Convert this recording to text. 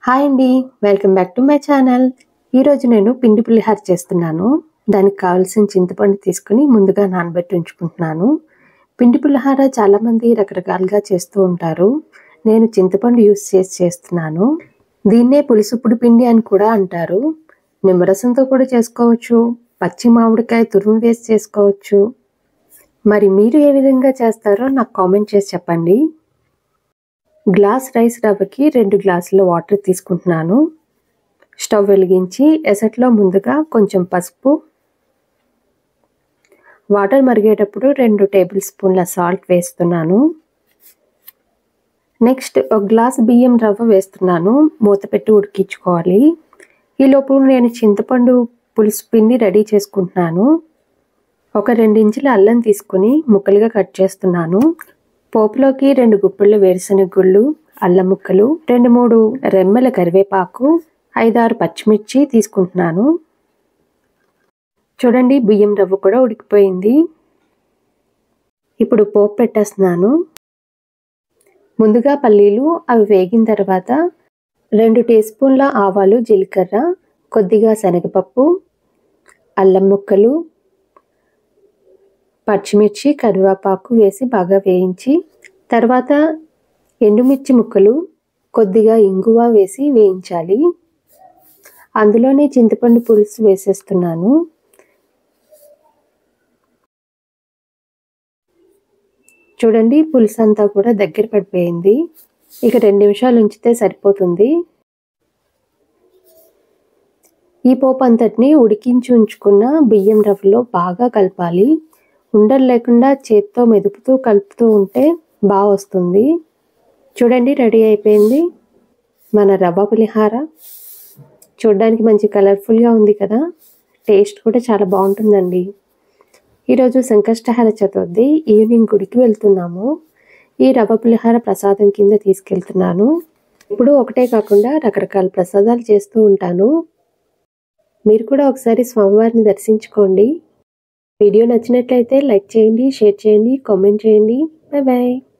hi అండి welcome back to my channel ఈరోజు నేను పిండి పులిహార చేస్తున్నాను దానికి కావాల్సిన చింతపండు తీసుకుని ముందుగా నానబెట్టి ఉంచుకుంటున్నాను పిండి పులిహార చాలామంది రకరకాలుగా చేస్తూ ఉంటారు నేను చింతపండు యూస్ చేసి చేస్తున్నాను దీన్నే పులుసుపుడి పిండి అని కూడా అంటారు నిమ్మరసంతో కూడా చేసుకోవచ్చు పచ్చి మామిడికాయ తురుము వేసి చేసుకోవచ్చు మరి మీరు ఏ విధంగా చేస్తారో నాకు కామెంట్ చేసి చెప్పండి గ్లాస్ రైస్ రవ్వకి రెండు గ్లాసుల వాటర్ తీసుకుంటున్నాను స్టవ్ వెలిగించి ఎసట్లో ముందుగా కొంచెం పసుపు వాటర్ మరిగేటప్పుడు రెండు టేబుల్ స్పూన్ల సాల్ట్ వేస్తున్నాను నెక్స్ట్ ఒక గ్లాస్ బియ్యం రవ్వ వేస్తున్నాను మూత పెట్టి ఉడికించుకోవాలి ఈలోపు నేను చింతపండు పులుసు పిండి రెడీ చేసుకుంటున్నాను ఒక రెండించుల అల్లం తీసుకుని ముక్కలుగా కట్ చేస్తున్నాను పోపులోకి రెండు గుప్పిళ్ళు వేరుశనగ గుళ్ళు అల్లం ముక్కలు రెండు మూడు రెమ్మల కరివేపాకు ఐదారు పచ్చిమిర్చి తీసుకుంటున్నాను చూడండి బియ్యం రవ్వ కూడా ఉడికిపోయింది ఇప్పుడు పోపు పెట్టేస్తున్నాను ముందుగా పల్లీలు అవి వేగిన తర్వాత రెండు టీ స్పూన్ల ఆవాలు జీలకర్ర కొద్దిగా శనగపప్పు అల్లం ముక్కలు పచ్చిమిర్చి కరివేపాకు వేసి బాగా వేయించి తర్వాత ఎండుమిర్చి ముక్కలు కొద్దిగా ఇంగువ వేసి వేయించాలి అందులోనే చింతపండు పులుసు వేసేస్తున్నాను చూడండి పులుసు అంతా కూడా దగ్గర పడిపోయింది ఇక రెండు నిమిషాలు ఉంచితే సరిపోతుంది ఈ పోపు అంతటిని ఉడికించి ఉంచుకున్న బియ్యం రవ్వలో బాగా కలపాలి ఉండలు లేకుండా చేత్తో మెదుపుతూ కలుపుతూ ఉంటే బాగా వస్తుంది చూడండి రెడీ అయిపోయింది మన రవ్వ పులిహార చూడడానికి మంచి కలర్ఫుల్గా ఉంది కదా టేస్ట్ కూడా చాలా బాగుంటుందండి ఈరోజు సంకష్టహార చతుర్థి ఈవినింగ్ గుడికి వెళ్తున్నాము ఈ రవ్వ పులిహార ప్రసాదం కింద తీసుకెళ్తున్నాను ఇప్పుడు ఒకటే కాకుండా రకరకాల ప్రసాదాలు చేస్తూ ఉంటాను మీరు కూడా ఒకసారి స్వామివారిని దర్శించుకోండి వీడియో నచ్చినట్లయితే లైక్ చేయండి షేర్ చేయండి కామెంట్ చేయండి బాయ్ బాయ్